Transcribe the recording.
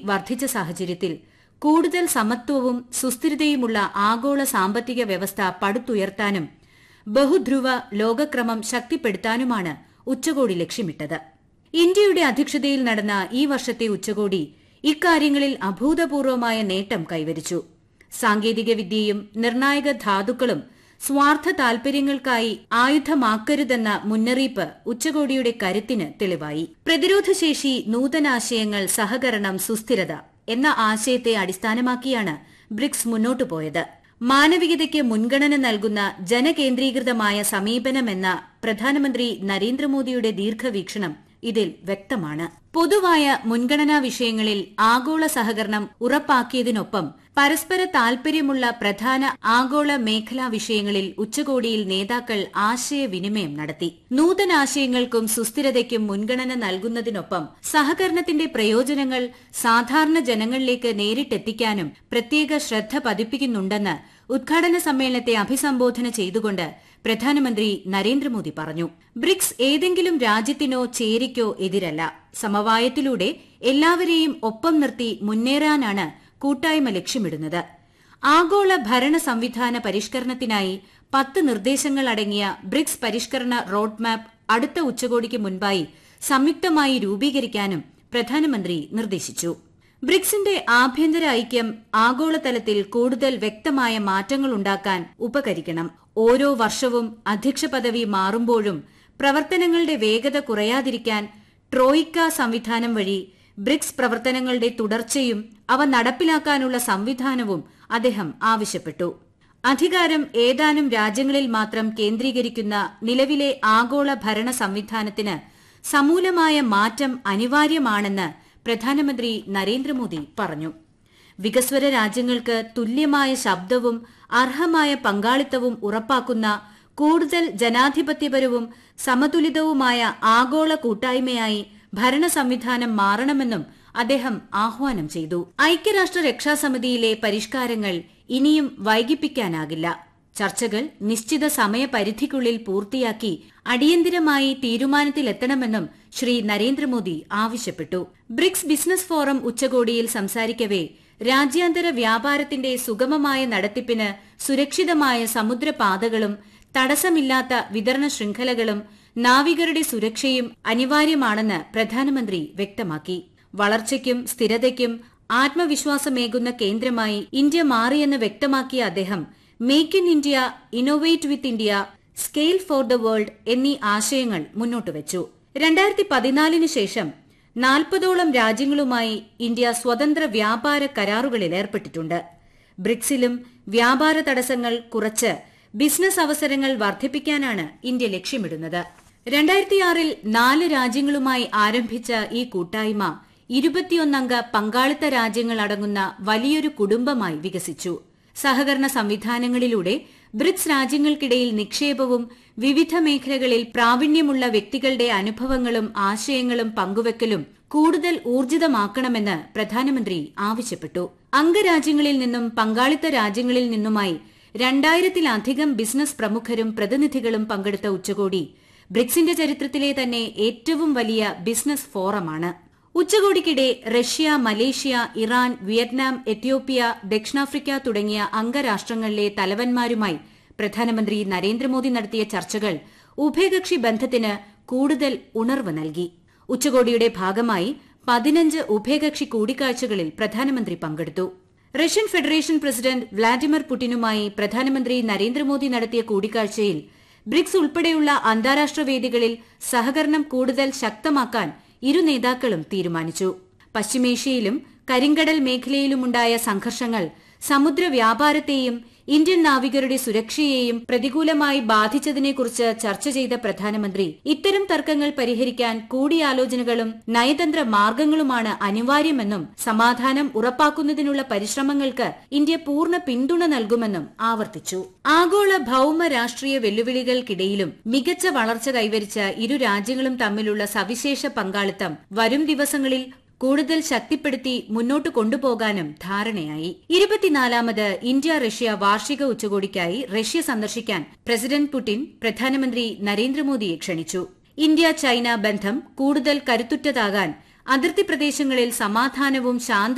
വർദ്ധിച്ച സാഹചര്യത്തിൽ കൂടുതൽ സമത്വവും സുസ്ഥിരതയുമുള്ള ആഗോള സാമ്പത്തിക വ്യവസ്ഥ പടുത്തുയർത്താനും ബഹുധ്രുവ ലോകക്രമം ശക്തിപ്പെടുത്താനുമാണ് ഉച്ചകോടി ലക്ഷ്യമിട്ടത് ഇന്ത്യയുടെ അധ്യക്ഷതയിൽ നടന്ന ഈ വർഷത്തെ ഉച്ചകോടി ഇക്കാര്യങ്ങളിൽ അഭൂതപൂർവമായ നേട്ടം കൈവരിച്ചു സാങ്കേതികവിദ്യയും നിർണായക ധാതുക്കളും സ്വാർത്ഥ താൽപര്യങ്ങൾക്കായി ആയുധമാക്കരുതെന്ന മുന്നറിയിപ്പ് ഉച്ചകോടിയുടെ കരുത്തിന് തെളിവായി പ്രതിരോധശേഷി നൂതനാശയങ്ങൾ സഹകരണം സുസ്ഥിരത എന്ന ആശയത്തെ അടിസ്ഥാനമാക്കിയാണ് ബ്രിക്സ് മുന്നോട്ടു പോയത് മാനവികതയ്ക്ക് മുൻഗണന നൽകുന്ന ജനകേന്ദ്രീകൃതമായ സമീപനമെന്ന പ്രധാനമന്ത്രി നരേന്ദ്രമോദിയുടെ ദീർഘവീക്ഷണം ഇതിൽ വ്യക്തമാണ് പൊതുവായ മുൻഗണനാ വിഷയങ്ങളിൽ ആഗോള സഹകരണം ഉറപ്പാക്കിയതിനൊപ്പം പരസ്പര താൽപര്യമുള്ള പ്രധാന ആഗോള മേഖലാ വിഷയങ്ങളിൽ ഉച്ചകോടിയിൽ നേതാക്കൾ ആശയവിനിമയം നടത്തി നൂതനാശയങ്ങൾക്കും സുസ്ഥിരതയ്ക്കും മുൻഗണന നൽകുന്നതിനൊപ്പം സഹകരണത്തിന്റെ പ്രയോജനങ്ങൾ സാധാരണ ജനങ്ങളിലേക്ക് നേരിട്ടെത്തിക്കാനും പ്രത്യേക ശ്രദ്ധ പതിപ്പിക്കുന്നുണ്ടെന്ന് ഉദ്ഘാടന സമ്മേളനത്തെ അഭിസംബോധന ചെയ്തുകൊണ്ട് പ്രധാനമന്ത്രി നരേന്ദ്രമോദി പറഞ്ഞു ബ്രിക്സ് ഏതെങ്കിലും രാജ്യത്തിനോ ചേരിക്കോ എതിരല്ല സമവായത്തിലൂടെ എല്ലാവരെയും ഒപ്പം നിർത്തി മുന്നേറാനാണ് കൂട്ടായ്മ ലക്ഷ്യമിടുന്നത് ആഗോള ഭരണ സംവിധാന പരിഷ്കരണത്തിനായി പത്ത് നിർദ്ദേശങ്ങൾ അടങ്ങിയ ബ്രിക്സ് പരിഷ്കരണ റോഡ് മാപ്പ് അടുത്ത ഉച്ചകോടിക്ക് മുൻപായി സംയുക്തമായി രൂപീകരിക്കാനും പ്രധാനമന്ത്രി നിർദ്ദേശിച്ചു ബ്രിക്സിന്റെ ആഭ്യന്തര ഐക്യം ആഗോളതലത്തിൽ കൂടുതൽ വ്യക്തമായ മാറ്റങ്ങളുണ്ടാക്കാൻ ഉപകരിക്കണം ഓരോ വർഷവും അധ്യക്ഷ പദവി മാറുമ്പോഴും പ്രവർത്തനങ്ങളുടെ വേഗത കുറയാതിരിക്കാൻ ട്രോയിക്ക സംവിധാനം വഴി ബ്രിക്സ് പ്രവർത്തനങ്ങളുടെ തുടർച്ചയും അവ നടപ്പിലാക്കാനുള്ള സംവിധാനവും അദ്ദേഹം ആവശ്യപ്പെട്ടു അധികാരം ഏതാനും രാജ്യങ്ങളിൽ മാത്രം കേന്ദ്രീകരിക്കുന്ന നിലവിലെ ആഗോള ഭരണ സംവിധാനത്തിന് സമൂലമായ മാറ്റം അനിവാര്യമാണെന്ന് പ്രധാനമന്ത്രി നരേന്ദ്രമോദി പറഞ്ഞു വികസ്വര രാജ്യങ്ങൾക്ക് തുല്യമായ ശബ്ദവും അർഹമായ പങ്കാളിത്തവും ഉറപ്പാക്കുന്ന കൂടുതൽ ജനാധിപത്യപരവും സമതുലിതവുമായ ആഗോള കൂട്ടായ്മയായി ഭരണ സംവിധാനം മാറണമെന്നും അദ്ദേഹം ആഹ്വാനം ചെയ്തു ഐക്യരാഷ്ട്ര രക്ഷാസമിതിയിലെ പരിഷ്കാരങ്ങൾ ഇനിയും വൈകിപ്പിക്കാനാകില്ല ചർച്ചകൾ നിശ്ചിത സമയപരിധിക്കുള്ളിൽ പൂർത്തിയാക്കി അടിയന്തിരമായി തീരുമാനത്തിലെത്തണമെന്നും ശ്രീ നരേന്ദ്രമോദി ആവശ്യപ്പെട്ടു ബ്രിക്സ് ബിസിനസ് ഫോറം ഉച്ചകോടിയിൽ സംസാരിക്കവെ രാജ്യാന്തര വ്യാപാരത്തിന്റെ സുഗമമായ നടത്തിപ്പിന് സുരക്ഷിതമായ സമുദ്രപാതകളും തടസ്സമില്ലാത്ത വിതരണ ശൃംഖലകളും നാവികരുടെ സുരക്ഷയും അനിവാര്യമാണെന്ന് പ്രധാനമന്ത്രി വ്യക്തമാക്കി വളർച്ചയ്ക്കും സ്ഥിരതയ്ക്കും ആത്മവിശ്വാസമേകുന്ന കേന്ദ്രമായി ഇന്ത്യ മാറിയെന്ന് വ്യക്തമാക്കിയ അദ്ദേഹം make in India innovate with India scale for the world എന്നീ ആശയങ്ങൾ മുന്നോട്ടുവച്ചു രണ്ടായിരത്തി പതിനാലിന് ശേഷം നാൽപ്പതോളം രാജ്യങ്ങളുമായി ഇന്ത്യ സ്വതന്ത്ര വ്യാപാര കരാറുകളിൽ ഏർപ്പെട്ടിട്ടുണ്ട് ബ്രിക്സിലും വ്യാപാര തടസ്സങ്ങൾ കുറച്ച് ബിസിനസ് അവസരങ്ങൾ വർദ്ധിപ്പിക്കാനാണ് ഇന്ത്യ ലക്ഷ്യമിടുന്നത് രണ്ടായിരത്തിയാറിൽ നാല് രാജ്യങ്ങളുമായി ആരംഭിച്ച ഈ കൂട്ടായ്മ ഇരുപത്തിയൊന്നംഗ പങ്കാളിത്ത രാജ്യങ്ങൾ അടങ്ങുന്ന വലിയൊരു കുടുംബമായി വികസിച്ചു സഹകരണ സംവിധാനങ്ങളിലൂടെ ബ്രിക്സ് രാജ്യങ്ങൾക്കിടയിൽ നിക്ഷേപവും വിവിധ മേഖലകളിൽ പ്രാവീണ്യമുള്ള വ്യക്തികളുടെ അനുഭവങ്ങളും ആശയങ്ങളും പങ്കുവെക്കലും കൂടുതൽ ഊർജിതമാക്കണമെന്ന് പ്രധാനമന്ത്രി ആവശ്യപ്പെട്ടു അംഗരാജ്യങ്ങളിൽ നിന്നും പങ്കാളിത്ത രാജ്യങ്ങളിൽ നിന്നുമായി രണ്ടായിരത്തിലധികം ബിസിനസ് പ്രമുഖരും പ്രതിനിധികളും പങ്കെടുത്ത ഉച്ചകോടി ബ്രിക്സിന്റെ ചരിത്രത്തിലെ തന്നെ ഏറ്റവും വലിയ ബിസിനസ് ഫോറമാണ് ഉച്ചകോടിക്കിടെ Russia Malaysia Iran Vietnam Ethiopia ദക്ഷിണാഫ്രിക്ക തുടങ്ങിയ അംഗരാഷ്ട്രങ്ങളിലെ തലവന്മാരുമായി പ്രധാനമന്ത്രി നരേന്ദ്രമോദി നടത്തിയ ചർച്ചകൾ ഉഭയകക്ഷി ബന്ധത്തിന് കൂടുതൽ ഉണർവ് നൽകി ഉച്ചകോടിയുടെ ഭാഗമായി പതിനഞ്ച് ഉഭയകക്ഷി കൂടിക്കാഴ്ചകളിൽ പ്രധാനമന്ത്രി പങ്കെടുത്തു റഷ്യൻ ഫെഡറേഷൻ പ്രസിഡന്റ് വ്ളാഡിമിർ പുടിനുമായി പ്രധാനമന്ത്രി നരേന്ദ്രമോദി നടത്തിയ കൂടിക്കാഴ്ചയിൽ ബ്രിക്സ് ഉൾപ്പെടെയുള്ള അന്താരാഷ്ട്ര വേദികളിൽ സഹകരണം കൂടുതൽ ശക്തമാക്കാൻ ഇരു നേതാക്കളും തീരുമാനിച്ചു പശ്ചിമേഷ്യയിലും കരിങ്കടൽ മേഖലയിലുമുണ്ടായ സംഘർഷങ്ങൾ സമുദ്ര വ്യാപാരത്തെയും ഇന്ത്യൻ നാവികരുടെ സുരക്ഷയെയും പ്രതികൂലമായി ബാധിച്ചതിനെക്കുറിച്ച് ചർച്ച ചെയ്ത പ്രധാനമന്ത്രി ഇത്തരം തർക്കങ്ങൾ പരിഹരിക്കാൻ കൂടിയാലോചനകളും നയതന്ത്ര മാർഗങ്ങളുമാണ് അനിവാര്യമെന്നും സമാധാനം ഉറപ്പാക്കുന്നതിനുള്ള പരിശ്രമങ്ങൾക്ക് ഇന്ത്യ പൂർണ്ണ പിന്തുണ നൽകുമെന്നും ആവർത്തിച്ചു ആഗോള ഭൌമ രാഷ്ട്രീയ വെല്ലുവിളികൾക്കിടയിലും മികച്ച വളർച്ച കൈവരിച്ച ഇരു രാജ്യങ്ങളും തമ്മിലുള്ള സവിശേഷ പങ്കാളിത്തം വരും ദിവസങ്ങളിൽ കൂടുതൽ ശക്തിപ്പെടുത്തി മുന്നോട്ട് കൊണ്ടുപോകാനും ധാരണയായി ഇരുപത്തിനാലാമത് ഇന്ത്യ റഷ്യ വാർഷിക ഉച്ചകോടിക്കായി റഷ്യ സന്ദർശിക്കാൻ പ്രസിഡന്റ് പുടിൻ പ്രധാനമന്ത്രി നരേന്ദ്രമോദിയെ ക്ഷണിച്ചു ഇന്ത്യ ചൈന ബന്ധം കൂടുതൽ കരുത്തുറ്റതാകാൻ അതിർത്തി പ്രദേശങ്ങളിൽ സമാധാനവും ശാന്ത